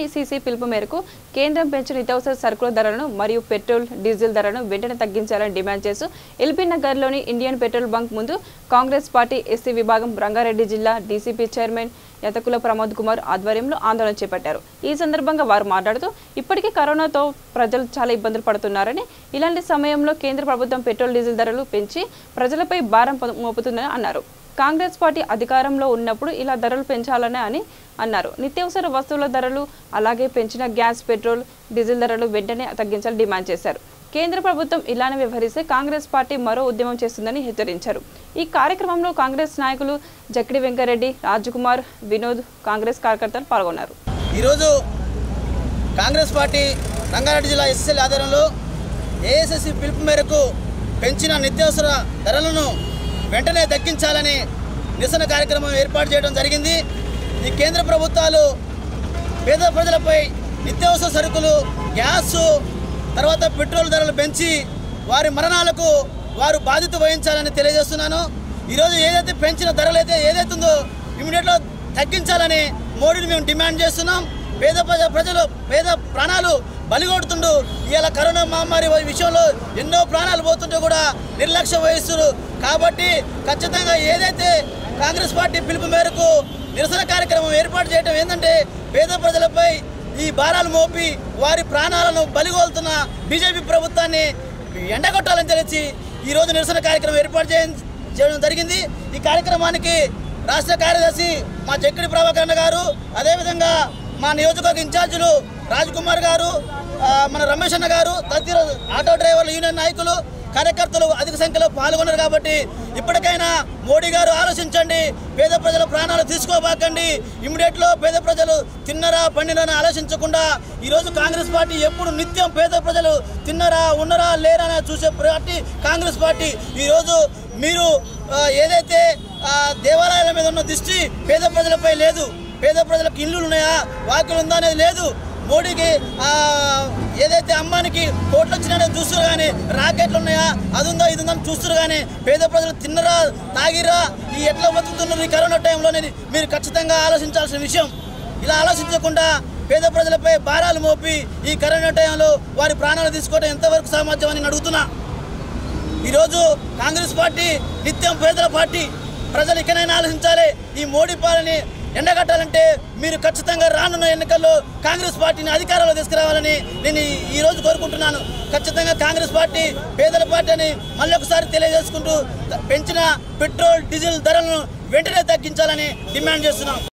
AICC పిలుపు మేరకు కేంద్రం పెంచిన నిత్యావసర సరుకుల ధరలను మరియు పెట్రోల్ డీజిల్ ధరలను వెంటనే తగ్గించాలని డిమాండ్ చేస్తూ ఎల్బీ నగర్లోని ఇండియన్ పెట్రోల్ బంక్ ముందు కాంగ్రెస్ పార్టీ ఎస్సీ విభాగం రంగారెడ్డి జిల్లా డీసీపీ చైర్మన్ యతకుల ప్రమోద్ కుమార్ ఆధ్వర్యంలో ఆందోళన చేపట్టారు ఈ సందర్భంగా వారు మాట్లాడుతూ ఇప్పటికే కరోనాతో ప్రజలు చాలా ఇబ్బందులు పడుతున్నారని ఇలాంటి సమయంలో కేంద్ర ప్రభుత్వం పెట్రోల్ డీజిల్ ధరలు పెంచి ప్రజలపై భారం పొ- మోపుతుందని అన్నారు కాంగ్రెస్ పార్టీ అధికారంలో ఉన్నప్పుడు ఇలా ధరలు పెంచాలని అని అన్నారు నిత్యావసర వస్తువుల ధరలు అలాగే పెంచిన గ్యాస్ పెట్రోల్ డీజిల్ ధరలు వెంటనే తగ్గించాలని డిమాండ్ చేశారు కేంద్ర ప్రభుత్వం ఇలానే వ్యవహరిస్తే కాంగ్రెస్ పార్టీ మరో ఉద్యమం చేస్తుందని హెచ్చరించారు ఈ కార్యక్రమంలో కాంగ్రెస్ నాయకులు జక్కిడి వెంకరెడ్డి రాజకుమార్ వినోద్ కాంగ్రెస్ కార్యకర్తలు పాల్గొన్నారు ఈరోజు కాంగ్రెస్ పార్టీ రంగారెడ్డి జిల్లా ఎస్ఎస్ఎల్ ఆధ్వర్యంలో ఏఎస్ఎస్సి పిలుపు మేరకు పెంచిన నిత్యావసర ధరలను వెంటనే తగ్గించాలని నిరసన కార్యక్రమం ఏర్పాటు చేయడం జరిగింది ఈ కేంద్ర ప్రభుత్వాలు పేద ప్రజలపై నిత్యావసర సరుకులు గ్యాస్ తర్వాత పెట్రోల్ ధరలు పెంచి వారి మరణాలకు వారు బాధ్యత వహించాలని తెలియజేస్తున్నాను ఈరోజు ఏదైతే పెంచిన ధరలు అయితే ఏదైతే ఉందో ఇమీడియట్లో తగ్గించాలని మోడీని మేము డిమాండ్ చేస్తున్నాం పేద ప్రజ ప్రజలు పేద ప్రాణాలు బలిగొడుతుండు ఇవాళ కరోనా మహమ్మారి విషయంలో ఎన్నో ప్రాణాలు పోతుంటే కూడా నిర్లక్ష్యం వహిస్తున్నారు కాబట్టి ఖచ్చితంగా ఏదైతే కాంగ్రెస్ పార్టీ పిలుపు మేరకు నిరసన కార్యక్రమం ఏర్పాటు చేయడం ఏంటంటే పేద ప్రజలపై ఈ భారాలు మోపి వారి ప్రాణాలను బలిగోలుతున్న బీజేపీ ప్రభుత్వాన్ని ఎండగొట్టాలని తెలిసి ఈరోజు నిరసన కార్యక్రమం ఏర్పాటు చేయ- చేయడం జరిగింది ఈ కార్యక్రమానికి రాష్ట్ర కార్యదర్శి మా జక్కడి ప్రభాకరణ గారు అదేవిధంగా మా నియోజకవర్గ ఇన్ఛార్జీలు రాజ్కుమార్ గారు ఆ, మన రమేష్ అన్న గారు తదితర ఆటో డ్రైవర్ల యూనియన్ నాయకులు కార్యకర్తలు అధిక సంఖ్యలో పాల్గొన్నారు కాబట్టి ఇప్పటికైనా మోడీ గారు ఆలోచించండి పేద ప్రజల ప్రాణాలు తీసుకోబాకండి ఇమ్మీడియట్లో పేద ప్రజలు తిన్నరా పండినరా ఆలోచించకుండా ఈరోజు కాంగ్రెస్ పార్టీ ఎప్పుడు నిత్యం పేద ప్రజలు తిన్నరా ఉన్నరా లేరా అని చూసే పార్టీ కాంగ్రెస్ పార్టీ ఈరోజు మీరు ఆ, ఏదైతే ఆ, దేవాలయాల మీద ఉన్న దృష్టి పేద ప్రజలపై లేదు పేద ప్రజలకు ఇల్లు ఉన్నాయా వాకిలు ఉందా అనేది లేదు మోడీకి ఆ, ఏదైతే అమ్మానికి కోట్లు వచ్చినాయో చూస్తారు కానీ రాకెట్లు ఉన్నాయా అది ఉందో ఇది ఉందని చూస్తారు కానీ పేద ప్రజలు తిన్నరా తాగిరా ఈ ఎట్లా బతుకుతున్నారు ఈ కరోనా టైంలో అనేది మీరు ఖచ్చితంగా ఆలోచించాల్సిన విషయం ఇలా ఆలోచించకుండా పేద ప్రజలపై భారాలు మోపి ఈ కరోనా టైంలో వారి ప్రాణాలు తీసుకోవడం ఎంతవరకు సామర్థ్యం అని నేను అడుగుతున్నా ఈరోజు కాంగ్రెస్ పార్టీ నిత్యం పేదల పార్టీ ప్రజలు ఇకనైనా ఆలోచించాలి ఈ మోడీ పాలని ఎండగట్టాలంటే మీరు ఖచ్చితంగా రానున్న ఎన్నికల్లో కాంగ్రెస్ పార్టీని అధికారంలో తీసుకురావాలని నేను ఈ- ఈ రోజు కోరుకుంటున్నాను ఖచ్చితంగా కాంగ్రెస్ పార్టీ పేదల పార్టీ అని మళ్ళీ ఒకసారి తెలియజేసుకుంటూ పెంచిన పెట్రోల్ డీజిల్ ధరలను వెంటనే తగ్గించాలని డిమాండ్ చేస్తున్నాం